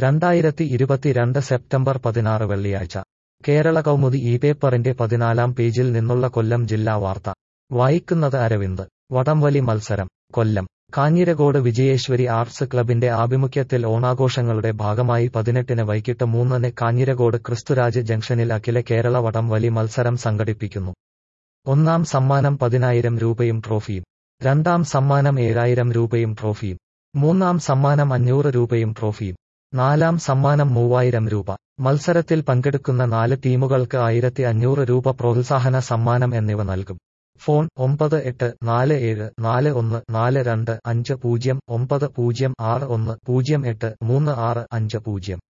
രണ്ടായിരത്തി ഇരുപത്തിരണ്ട് സെപ്റ്റംബർ പതിനാറ് വെള്ളിയാഴ്ച കേരള കൗമുദി ഈ പേപ്പറിന്റെ പതിനാലാം പേജിൽ നിന്നുള്ള കൊല്ലം ജില്ലാ വാർത്ത വായിക്കുന്നത് അരവിന്ദ് വടംവലി മത്സരം കൊല്ലം കാഞ്ഞിരകോട് വിജയേശ്വരി ആർട്സ് ക്ലബിന്റെ ആഭിമുഖ്യത്തിൽ ഓണാഘോഷങ്ങളുടെ ഭാഗമായി പതിനെട്ടിന് വൈകിട്ട് മൂന്നിന് കാഞ്ഞിരകോട് ക്രിസ്തുരാജ് ജംഗ്ഷനിൽ അഖില കേരള വടംവലി മത്സരം സംഘടിപ്പിക്കുന്നു ഒന്നാം സമ്മാനം പതിനായിരം രൂപയും ട്രോഫിയും രണ്ടാം സമ്മാനം ഏഴായിരം രൂപയും ട്രോഫിയും മൂന്നാം സമ്മാനം അഞ്ഞൂറ് രൂപയും ട്രോഫിയും നാലാം സമ്മാനം മൂവായിരം രൂപ മത്സരത്തിൽ പങ്കെടുക്കുന്ന നാല് ടീമുകൾക്ക് ആയിരത്തി അഞ്ഞൂറ് രൂപ പ്രോത്സാഹന സമ്മാനം എന്നിവ നൽകും ഫോൺ ഒമ്പത് എട്ട് നാല് ഏഴ് നാല് ഒന്ന് നാല് രണ്ട് അഞ്ച് പൂജ്യം ഒമ്പത് പൂജ്യം ആറ് ഒന്ന് പൂജ്യം എട്ട് മൂന്ന് ആറ് അഞ്ച് പൂജ്യം